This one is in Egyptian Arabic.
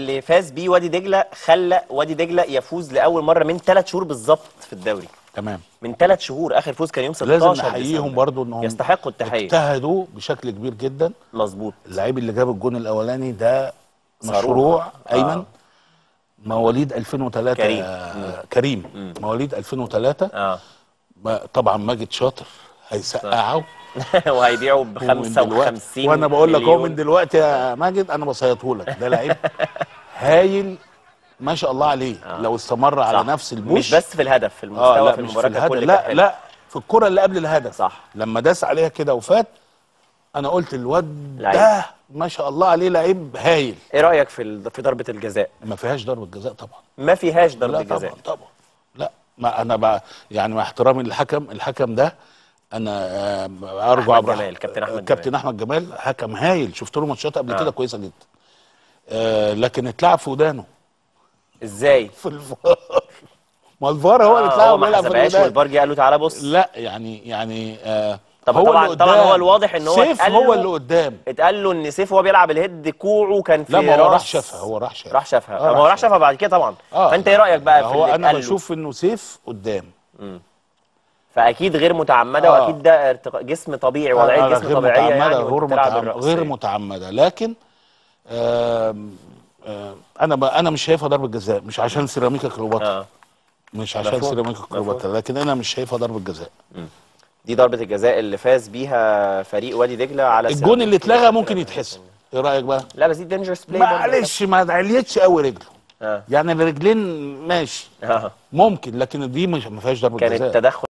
اللي فاز بيه وادي دجله خلى وادي دجله يفوز لاول مره من ثلاث شهور بالظبط في الدوري تمام من ثلاث شهور اخر فوز كان يوم 16 لازم نحييهم ديسمبر. برضو انهم يستحقوا التحيه اجتهدوا بشكل كبير جدا مظبوط اللعيب اللي جاب الجون الاولاني ده صاروخ. مشروع آه. ايمن مواليد 2003 كريم. آه، كريم مواليد 2003 اه ما- طبعا ماجد شاطر هيسقعه وهيبيعوا ب ومن دلوقتي- 55 وانا بقول لك هو مليون. من دلوقتي يا ماجد انا بصيطه لك ده لعيب هايل ما شاء الله عليه لو استمر على صح. نفس البوش مش بس في الهدف في اه المستوى لا في مش في المباراه الهدف ككل لا كان حلو. لا في الكرة اللي قبل الهدف صح. لما داس عليها كده وفات انا قلت الواد لعيب. ده ما شاء الله عليه لعيب هايل ايه رايك في ال- في ضربه الجزاء ما فيهاش ضربة جزاء طبعا ما فيهاش ضربه لا جزاء طبعا طبعا لا ما انا بقى يعني مع احترامي للحكم الحكم ده انا آه، ارجو أحمد عبر جمال، كابتن أحمد كابتن جمال. احمد جمال حكم هايل شفت له ماتشات قبل آه. كده كويسه جدا آه لكن اتلعب في ودانه ازاي في الفار ما الفار هو اللي آه، اتلعب هو ما بيلعب في حسبهاش الودان والفار جه قال له تعالى بص لا يعني يعني آه طب هو طبعا اللي طبعا قدام. هو الواضح ان هو سيف اتقال هو له- اللي قدام اتقال له ان سيف وهو بيلعب الهيد كوعه كان في لا ما هو راس- راح شافها هو راح شافها راح شافها آه، آه هو راح شافها بعد كده طبعا آه. فانت ايه رايك بقى في هو اللي انا اتقال له؟ بشوف انه سيف قدام فاكيد غير متعمده آه. واكيد ده ارتق... جسم طبيعي وضعيه آه، جسم طبيعيه يعني متعمدة وانت غير, بتلعب متعمدة الرأسية. غير متعمدة لكن آم، آم، انا ب- انا مش شايفها ضربة جزاء مش عشان سيراميكا كليوباترا اه مش عشان مفهوم. سيراميكا كليوباترا لكن انا مش شايفها ضربة جزاء دي ضربه الجزاء اللي فاز بيها فريق وادي دجله على الجون سيراميكا اللي اتلغى كليوباترا. ممكن يتحسب ايه رايك بقى لا بس دي دينجرس بلاي معلش ما عليتش قوي رجله اه يعني الرجلين ماشي اه ممكن لكن دي مش ما فيهاش ضربة كان جزاء التدخل